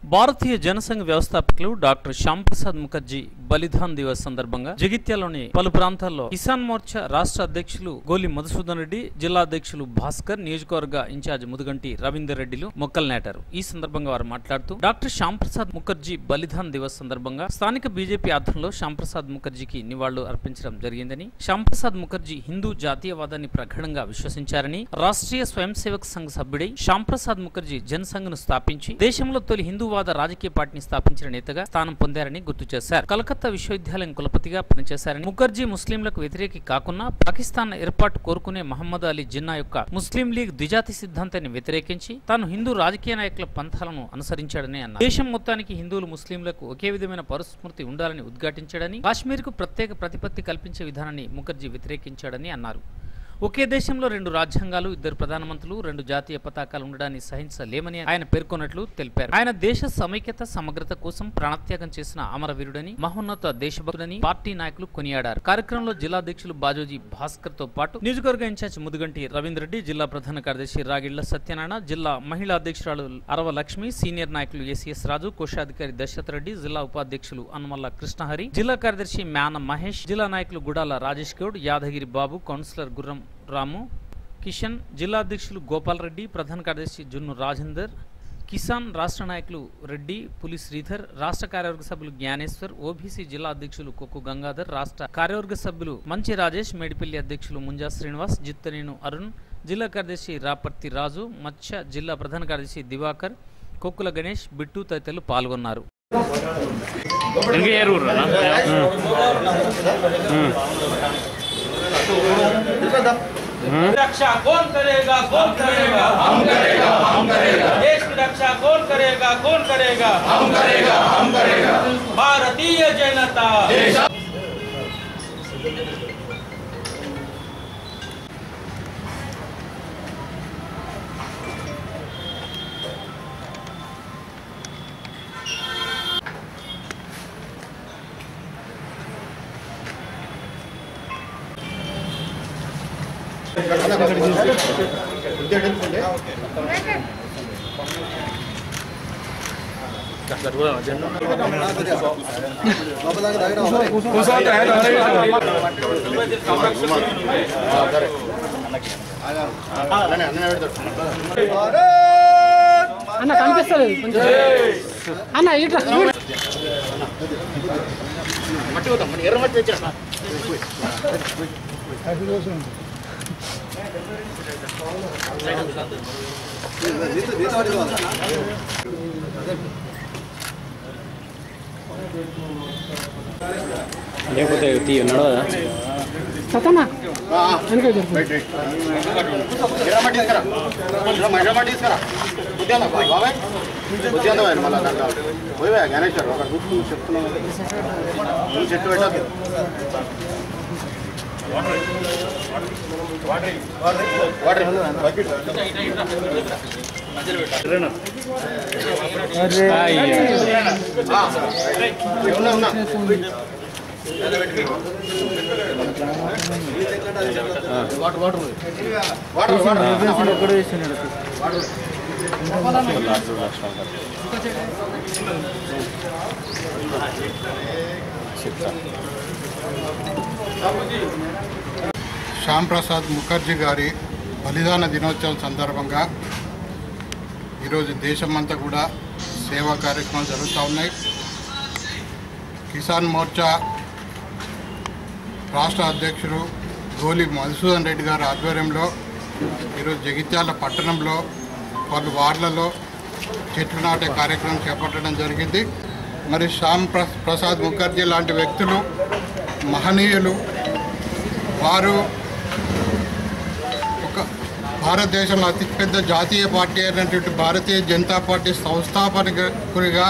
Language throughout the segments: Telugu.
భారతీయ జనసంఘ వ్యవస్థాపకులు డాక్టర్ శ్యామ్ ప్రసాద్ ముఖర్జీ బలిదాన్ దివస్ సందర్భంగా జగిత్యాలోని పలు ప్రాంతాల్లో కిసాన్ మోర్చా రాష్ట్ర అధ్యక్షులు గోలి మధుసూదన్ రెడ్డి జిల్లా అధ్యక్షులు భాస్కర్ నియోజకవర్గ ఇన్ఛార్జ్ ముదుగంటి రవీందర్ రెడ్డిలు మొక్కలు నాటారు ఈ సందర్భంగా వారు మాట్లాడుతూ డాక్టర్ శ్యామ్ ప్రసాద్ ముఖర్జీ బలిదాన్ దివస్ సందర్భంగా స్థానిక బీజేపీ ఆధ్వర్యంలో శ్యామ్ ప్రసాద్ ముఖర్జీకి నివాళులు అర్పించడం జరిగిందని శ్యామ్ ప్రసాద్ ముఖర్జీ హిందూ జాతీయవాదాన్ని ప్రగాఢంగా విశ్వసించారని రాష్ట్రీయ స్వయం సేవక్ సంఘ్ సభ్యుడై శ్యామ్ ప్రసాద్ ముఖర్జీ జనసంఘ్ను స్థాపించి దేశంలో తొలి హిందూవాద రాజకీయ పార్టీని స్థాపించిన నేతగా స్థానం పొందారని గుర్తు చేశారు కలకత్తా విశ్వవిద్యాలయం కులపతిగా పనిచేశారని ముఖర్జీ ముస్లింలకు వ్యతిరేకి కాకుండా పాకిస్తాన్ ఏర్పాటు కోరుకునే మహమ్మద్ అలీ జిన్నా యొక్క ముస్లిం లీగ్ ద్విజాతి సిద్ధాంతాన్ని వ్యతిరేకించి తాను హిందూ రాజకీయ నాయకుల పంథాలను అనుసరించాడని అన్నారు దేశం మొత్తానికి హిందువులు ముస్లింలకు ఒకే విధమైన పరుస్మృతి ఉండాలని ఉద్ఘాటించాడని కాశ్మీర్కు ప్రత్యేక ప్రతిపత్తి కల్పించే విధానాన్ని ముఖర్జీ వ్యతిరేకించాడని అన్నారు ఒకే దేశంలో రెండు రాజ్యాంగాలు ఇద్దరు ప్రధానమంత్రులు రెండు జాతీయ పతాకాలు ఉండడాన్ని సహించలేమని ఆయన పేర్కొన్నట్లు తెలిపారు ఆయన దేశ సమైక్యత సమగ్రత కోసం ప్రాణత్యాగం చేసిన అమరవీరుడని మహోన్నత దేశభక్తుడని పార్టీ నాయకులు కొనియాడారు కార్యక్రమంలో జిల్లా అధ్యక్షులు బాజోజీ భాస్కర్ తో పాటు నియోజకవర్గ ఇన్ఛార్జ్ ముదుగంటి రవీందర్ రెడ్డి జిల్లా ప్రధాన కార్యదర్శి రాగిళ్ల సత్యనారాయణ జిల్లా మహిళా అధ్యక్షురాలు అరవ లక్ష్మి సీనియర్ నాయకులు ఎస్ఎస్ రాజు కోశాధికారి దశరథ్ రెడ్డి జిల్లా ఉపాధ్యక్షులు అనుమల్ల కృష్ణహరి జిల్లా కార్యదర్శి మ్యాన మహేష్ జిల్లా నాయకులు గుడాల రాజేష్ గౌడ్ యాదగిరి బాబు కౌన్సిలర్ గుర్రం రాము కిషన్ జిల్లా అధ్యక్షులు గోపాల్ రెడ్డి ప్రధాన కార్యదర్శి జున్ను రాజేందర్ కిసాన్ రాష్ట్ర నాయకులు రెడ్డి పులి శ్రీధర్ రాష్ట్ర కార్యవర్గ సభ్యులు జ్ఞానేశ్వర్ ఓబీసీ జిల్లా అధ్యక్షులు కొక్కు గంగాధర్ రాష్ట్ర కార్యవర్గ సభ్యులు మంచి రాజేష్ మేడిపల్లి అధ్యక్షులు ముంజా శ్రీనివాస్ జిత్తనేను అరుణ్ జిల్లా కార్యదర్శి రాపర్తి రాజు మత్స్య జిల్లా ప్రధాన కార్యదర్శి దివాకర్ కొక్కుల గణేష్ బిట్టు తదితరులు పాల్గొన్నారు रक्षा कौन करेगा कौन करेगा हम करेगा हम करेगा देश की रक्षा कौन करेगा कौन करेगा हम करेगा हम करेगा भारतीय जनता అన్న కనిపిస్తలేదు కొంచెం అన్న ఇట్లా లేకపోతే తీయ నడవదా సతనా వెనక జరుపు. జ్ఞానేశ్వర్ ఒక గుర్తు చెప్తున్నాను చెట్టు పెట్టద్దు ఉన్నా ఉన్నా వాటర్ వాటర్ శ్యామ్ ప్రసాద్ ముఖర్జీ గారి బలిదాన దినోత్సవం సందర్భంగా ఈరోజు దేశమంతా కూడా సేవా కార్యక్రమాలు జరుగుతూ ఉన్నాయి కిసాన్ మోర్చా రాష్ట్ర అధ్యక్షుడు గోలి మధుసూదన్ రెడ్డి గారి ఆధ్వర్యంలో ఈరోజు జగిత్యాల పట్టణంలో పలు వార్డులలో చెట్లు నాటే కార్యక్రమం చేపట్టడం జరిగింది మరి శ్యామ్ ప్ర- ప్రసాద్ ముఖర్జీ లాంటి వ్యక్తులు మహనీయులు వారు ఒక భారతదేశంలో అతిపెద్ద జాతీయ పార్టీ అయినటువంటి భారతీయ జనతా పార్టీ సంస్థాపకునిగా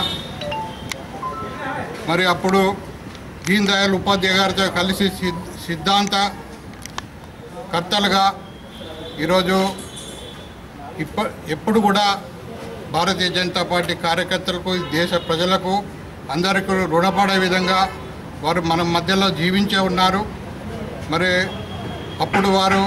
మరి అప్పుడు దీన్ దయాళ్ ఉపాధ్యాయ గారితో కలిసి సిద్- సిద్ధాంత కర్తలుగా ఈరోజు ఇప్ప ఎప్పుడు కూడా భారతీయ జనతా పార్టీ కార్యకర్తలకు ఈ దేశ ప్రజలకు అందరికీ రుణపడే విధంగా వారు మన మధ్యలో జీవించే ఉన్నారు మరి అప్పుడు వారు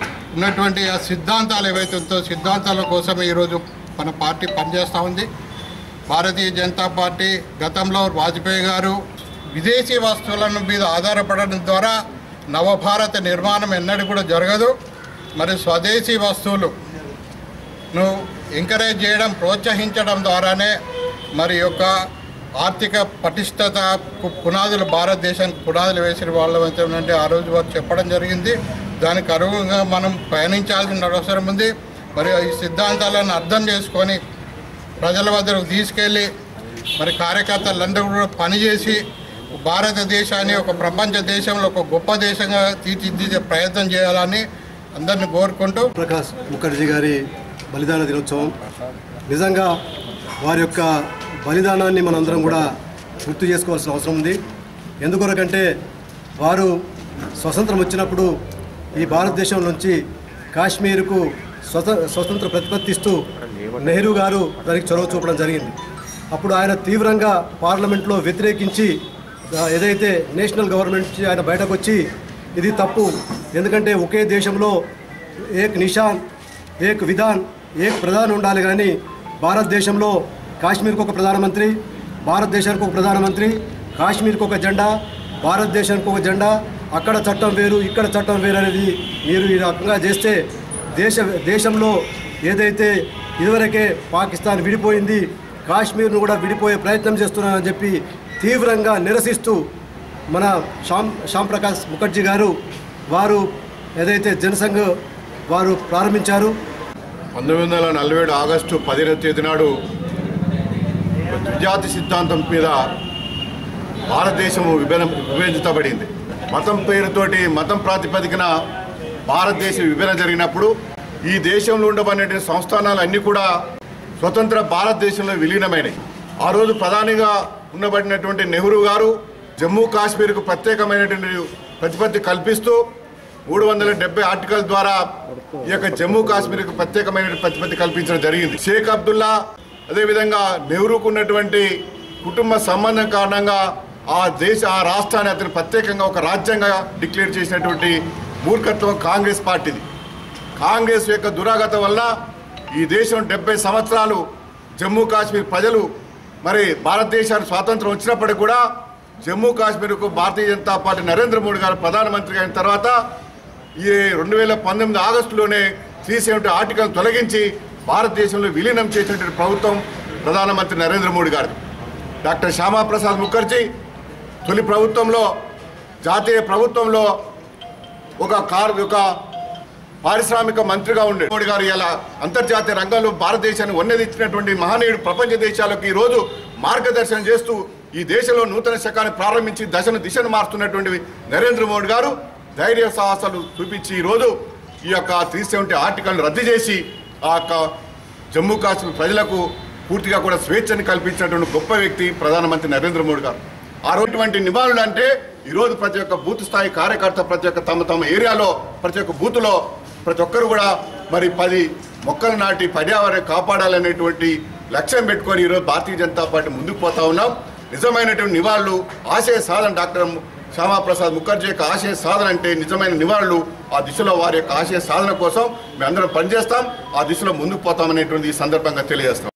ఉన్నటువంటి ఆ సిద్ధాంతాలు ఏవైతే ఉందో సిద్ధాంతాల కోసమే ఈరోజు మన పార్టీ పనిచేస్తూ ఉంది భారతీయ జనతా పార్టీ గతంలో వాజ్పేయి గారు విదేశీ వస్తువులను మీద ఆధారపడడం ద్వారా నవభారత నిర్మాణం ఎన్నడూ కూడా జరగదు మరి స్వదేశీ వస్తువులు ను ఎంకరేజ్ చేయడం ప్రోత్సహించడం ద్వారానే మరి యొక్క ఆర్థిక పటిష్టతకు పునాదులు భారతదేశానికి పునాదులు వేసిన వాళ్ళ అంటే ఆ రోజు వారు చెప్పడం జరిగింది దానికి అనుగుణంగా మనం పయనించాల్సిన అవసరం ఉంది మరి ఈ సిద్ధాంతాలను అర్థం చేసుకొని ప్రజల వద్దకు తీసుకెళ్ళి మరి కార్యకర్తలందరూ కూడా పనిచేసి భారతదేశాన్ని ఒక ప్రపంచ దేశంలో ఒక గొప్ప దేశంగా తీర్చిదిద్దే ప్రయత్నం చేయాలని అందరిని కోరుకుంటూ ప్రకాష్ ముఖర్జీ గారి బలిదాన దినోత్సవం నిజంగా వారి యొక్క బలిదానాన్ని మనందరం కూడా గుర్తు చేసుకోవాల్సిన అవసరం ఉంది ఎందుకొరకంటే వారు స్వతంత్రం వచ్చినప్పుడు ఈ భారతదేశం నుంచి కాశ్మీర్కు స్వత స్వతంత్ర ప్రతిపత్తిస్తూ నెహ్రూ గారు దానికి చొరవ చూపడం జరిగింది అప్పుడు ఆయన తీవ్రంగా పార్లమెంట్లో వ్యతిరేకించి ఆ, ఏదైతే నేషనల్ గవర్నమెంట్ నుంచి ఆయన బయటకు వచ్చి ఇది తప్పు ఎందుకంటే ఒకే దేశంలో ఏక్ నిషాన్ ఏక్ విధాన్ ఏక్ ప్రధాని ఉండాలి కానీ భారతదేశంలో కాశ్మీర్కి ఒక ప్రధానమంత్రి భారతదేశానికి ఒక ప్రధానమంత్రి కాశ్మీర్కి ఒక జెండా భారతదేశానికి ఒక జెండా అక్కడ చట్టం వేరు ఇక్కడ చట్టం వేరు అనేది మీరు ఈ రకంగా చేస్తే దేశ దేశంలో ఏదైతే ఇదివరకే పాకిస్తాన్ విడిపోయింది కాశ్మీర్ను కూడా విడిపోయే ప్రయత్నం చేస్తున్నారని చెప్పి తీవ్రంగా నిరసిస్తూ మన శ్యామ్ శ్యామ్ ప్రకాష్ ముఖర్జీ గారు వారు ఏదైతే జనసంఘ్ వారు ప్రారంభించారు పంతొమ్మిది వందల నలభై ఏడు ఆగస్టు పదిహేనవ తేదీ నాడు ద్విజాతి సిద్ధాంతం మీద భారతదేశం విభజన విభజించబడింది మతం పేరుతోటి మతం ప్రాతిపదికన భారతదేశ విభజన జరిగినప్పుడు ఈ దేశంలో ఉండబడిన సంస్థానాలు అన్నీ కూడా స్వతంత్ర భారతదేశంలో విలీనమైనవి ఆ రోజు ప్రధానిగా ఉండబడినటువంటి నెహ్రూ గారు జమ్మూ కాశ్మీర్కు ప్రత్యేకమైనటువంటి ప్రతిపత్తి కల్పిస్తూ మూడు వందల డెబ్బై ఆర్టికల్ ద్వారా ఈ యొక్క జమ్మూ కాశ్మీర్కు ప్రత్యేకమైన ప్రతిపత్తి కల్పించడం జరిగింది షేక్ అబ్దుల్లా అదేవిధంగా నెహ్రూకు ఉన్నటువంటి కుటుంబ సంబంధం కారణంగా ఆ దేశ ఆ రాష్ట్రాన్ని అతను ప్రత్యేకంగా ఒక రాజ్యంగా డిక్లేర్ చేసినటువంటి మూర్ఖత్వం కాంగ్రెస్ పార్టీది కాంగ్రెస్ యొక్క దురాగతం వల్ల ఈ దేశం డెబ్బై సంవత్సరాలు జమ్మూ కాశ్మీర్ ప్రజలు మరి భారతదేశానికి స్వాతంత్రం వచ్చినప్పటికీ కూడా జమ్మూ కాశ్మీర్కు భారతీయ జనతా పార్టీ నరేంద్ర మోడీ గారు ప్రధానమంత్రి అయిన తర్వాత ఈ రెండు వేల పంతొమ్మిది ఆగస్టులోనే త్రీ సెవెంటీ ఆర్టికల్ తొలగించి భారతదేశంలో విలీనం చేసినటువంటి ప్రభుత్వం ప్రధానమంత్రి నరేంద్ర మోడీ గారు డాక్టర్ శ్యామాప్రసాద్ ముఖర్జీ తొలి ప్రభుత్వంలో జాతీయ ప్రభుత్వంలో ఒక కార్ ఒక పారిశ్రామిక మంత్రిగా ఉండే మోడీ గారు ఇలా అంతర్జాతీయ రంగంలో భారతదేశాన్ని ఉన్నదిచ్చినటువంటి మహనీయుడు ప్రపంచ దేశాలకు ఈ రోజు మార్గదర్శనం చేస్తూ ఈ దేశంలో నూతన శకాన్ని ప్రారంభించి దశను దిశను మారుతున్నటువంటి నరేంద్ర మోడీ గారు ధైర్య సాహసాలు చూపించి ఈ రోజు ఈ యొక్క త్రీ సెవెంటీ ఆర్టికల్ని రద్దు చేసి ఆ యొక్క జమ్మూ కాశ్మీర్ ప్రజలకు పూర్తిగా కూడా స్వేచ్ఛను కల్పించినటువంటి గొప్ప వ్యక్తి ప్రధానమంత్రి నరేంద్ర మోడీ గారు ఆ రోజుటువంటి నివాళులు అంటే ఈరోజు ప్రతి ఒక్క బూత్ స్థాయి కార్యకర్త ప్రతి ఒక్క తమ తమ ఏరియాలో ప్రతి ఒక్క బూత్లో ప్రతి ఒక్కరు కూడా మరి పది మొక్కలు నాటి పర్యావరణం కాపాడాలనేటువంటి లక్ష్యం పెట్టుకొని ఈరోజు భారతీయ జనతా పార్టీ ముందుకు పోతా ఉన్నాం నిజమైనటువంటి నివాళులు ఆశయ సాధన డాక్టర్ శ్యామాప్రసాద్ ముఖర్జీ యొక్క ఆశయ సాధన అంటే నిజమైన నివాళులు ఆ దిశలో వారి యొక్క ఆశయ సాధన కోసం మేము అందరం పనిచేస్తాం ఆ దిశలో ముందుకు పోతామనేటువంటి ఈ సందర్భంగా తెలియజేస్తాం